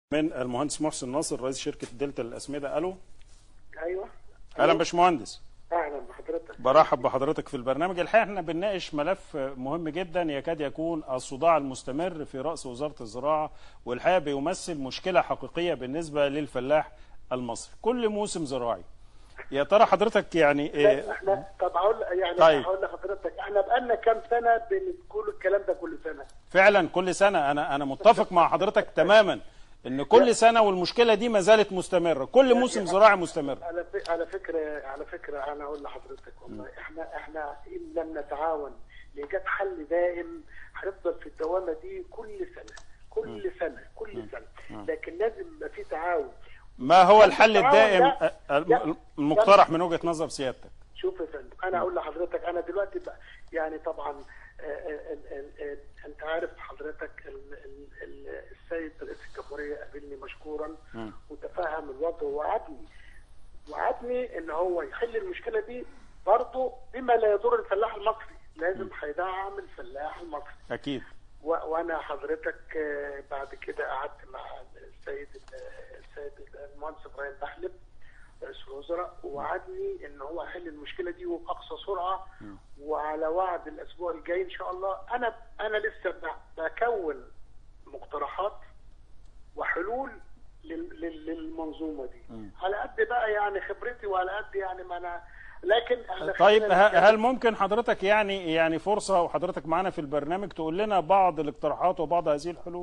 من المهندس محسن ناصر رئيس شركه دلتا للاسمده الو ايوه اهلا باشمهندس اهلا بحضرتك برحب بحضرتك في البرنامج الحقيقه احنا بنناقش ملف مهم جدا يكاد يكون الصداع المستمر في راس وزاره الزراعه والحقيقه بيمثل مشكله حقيقيه بالنسبه للفلاح المصري كل موسم زراعي يا ترى حضرتك يعني لا، إيه احنا طب هقول يعني طيب. هقول لحضرتك احنا بقالنا كام سنه بنقول الكلام ده كل سنه فعلا كل سنه انا انا متفق مع حضرتك تماما ان كل سنه والمشكله دي ما زالت مستمره كل موسم زراعي مستمر على ف... على فكره على فكره انا اقول لحضرتك والله احنا احنا ان لم نتعاون لايجاد حل دائم هنفضل في الدوامه دي كل سنه كل سنه كل سنه لكن لازم يبقى في تعاون ما هو الحل التعاون الدائم ده- الم- المقترح من وجهه نظر سيادتك شوف يا فندم انا اقول لحضرتك انا دلوقتي بقى يعني طبعا آه، آه، ال- ال- ال- انت عارف حضرتك ال- ال- ال- السيد رئيس الجمهوريه قابلني مشكورا وتفهم الوضع ووعدني وعدني ان هو يحل المشكله دي برضه بما لا يضر الفلاح المصري لازم هيدعم الفلاح المصري اكيد و- وانا حضرتك آه، بعد كده قعدت مع السيد السيد المهندس ابراهيم بحلب رئيس الوزراء ووعدني ان هو يحل المشكله دي وباقصى سرعه وعلى وعد الاسبوع الجاي ان شاء الله انا انا لسه ب- بكون مقترحات وحلول لل- لل- للمنظومه دي على قد بقى يعني خبرتي وعلى قد يعني ما انا لكن احنا طيب خلينا ه- نتكلم- هل ممكن حضرتك يعني يعني فرصه وحضرتك معانا في البرنامج تقول لنا بعض الاقتراحات وبعض هذه الحلول؟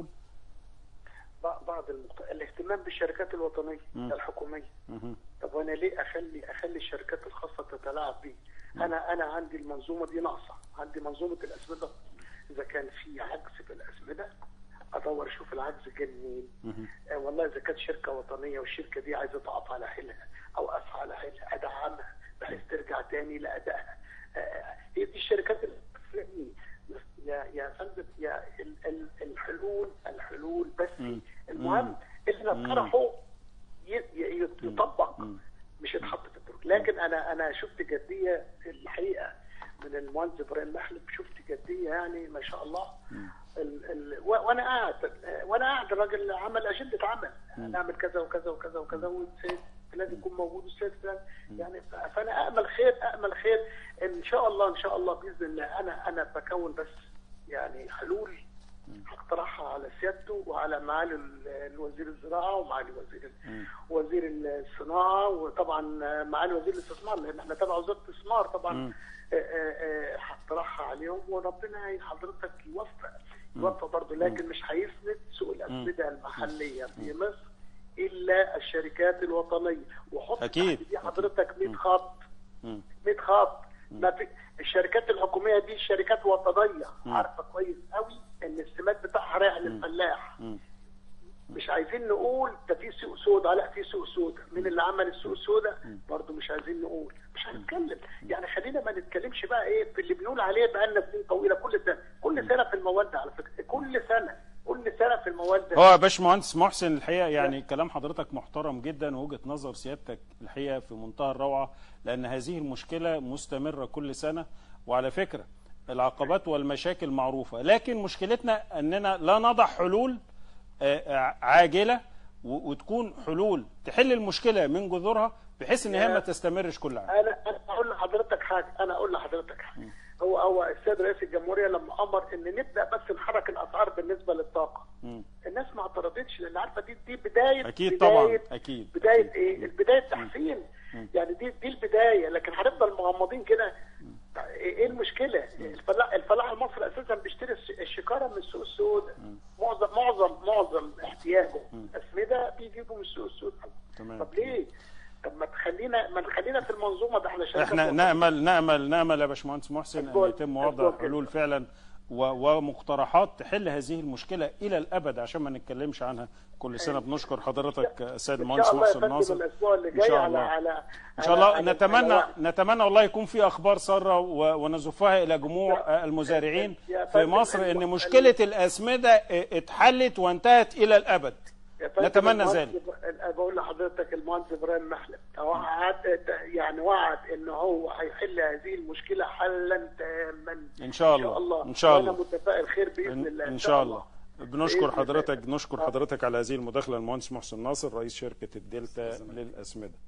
ب- بعض المقت... الاهتمام بالشركات الوطنيه الحكوميه طب وانا ليه اخلي اخلي الشركات الخاصه تتلاعب بيه انا انا عندي المنظومه دي ناقصه عندي منظومه الاسمده اذا كان في عجز في الاسمده ادور اشوف العجز جاي منين آه والله اذا كانت شركه وطنيه والشركه دي عايزه تقف على حيلها او اسعى على حيلها ادعمها بحيث ترجع تاني لادائها آه هي دي الشركات اللي بتفرقني يا يا فندم يا ال- ال- الحلول الحلول بس المهم اللي نقترحه ي- ي- يطبق مش يتحط في الدرج لكن انا انا شفت جديه الحقيقه من المهندس ابراهيم محلب شفت جديه يعني ما شاء الله ال ال و- وانا قاعد وانا قاعد الراجل عمل اجنده عمل نعمل كذا وكذا وكذا وكذا والسيد فلان يكون موجود والسيد فلان يعني ف- فانا امل خير امل خير ان شاء الله ان شاء الله باذن الله انا انا بكون بس يعني حلول هقترحها على سيادته وعلى معالي ال- الوزير الزراعه ومعالي وزير ال- وزير الصناعه وطبعا معالي وزير الاستثمار لان احنا تبع وزاره الاستثمار طبعا آه، آه، آه، هقترحها عليهم وربنا ي- حضرتك يوفق يوفق برضه لكن مش هيسند سوق الاسمده المحليه في مصر الا الشركات الوطنيه وحط أكيد. تحت دي حضرتك 100 خط مم. 100 خط ما في الشركات الحكوميه دي شركات وطنيه عارفه كويس قوي ان السمات بتاعها رايح للفلاح مش عايزين نقول ده في سوق سودا لا في سوق سودا مين اللي عمل السوق السودا برضه مش عايزين نقول مش هنتكلم يعني خلينا ما نتكلمش بقى ايه في اللي بنقول عليه بقى لنا سنين طويله كل سنه كل سنه في المواد على فكره كل سنه كل سنه في المواد هو يا باشمهندس محسن الحقيقه يعني كلام حضرتك محترم جدا ووجهه نظر سيادتك الحقيقه في منتهى الروعه لان هذه المشكله مستمره كل سنه وعلى فكره العقبات والمشاكل معروفه لكن مشكلتنا اننا لا نضع حلول آه، عاجله و- وتكون حلول تحل المشكله من جذورها بحيث ان هي ما تستمرش كل عام انا انا اقول لحضرتك حاجه انا اقول لحضرتك حاجه هو هو السيد رئيس الجمهوريه لما امر ان نبدا بس نحرك الاسعار بالنسبه للطاقه الناس ما اعترضتش لان عارفه دي دي بدايه أكيد بداية طبعاً، أكيد. بدايه ايه البدايه تحسين يعني دي دي البدايه لكن هنفضل مغمضين كده ايه المشكله الفلاح الفلاح المصري اساسا بيشتري الش- الشكاره من السوق السوداء معظم معظم معظم احتياجه اسمده بيجيبه من السوق السوداء تمام. طب ليه طب ما تخلينا ما نخلينا في المنظومه ده احنا شركات احنا وطنية. نامل نامل نامل يا باشمهندس محسن ان أشكرك. يتم وضع أشكرك. حلول فعلا و- ومقترحات تحل هذه المشكله الى الابد عشان ما نتكلمش عنها كل سنه بنشكر حضرتك السيد ان المهندس شاء الله يا محسن فندم ناصر الاسبوع اللي ان جاي شاء على الله على ان شاء الله على- على- نتمنى على- نتمنى والله يكون في اخبار ساره و- ونزفها الى جموع المزارعين يا في فندم، مصر ان الم- مشكله الاسمده اتحلت وانتهت الى الابد يا فندم نتمنى المهندس ذلك. إبر- بقول لحضرتك المهندس ابراهيم محلب وعد يعني وعد ان هو هيحل هذه المشكله حلا تاما ان شاء ان شاء الله الله ان شاء وانا الله متفائل خير باذن الله ان شاء الله بنشكر بإذن الله. حضرتك نشكر حضرتك على هذه المداخله المهندس محسن ناصر رئيس شركه الدلتا للاسمده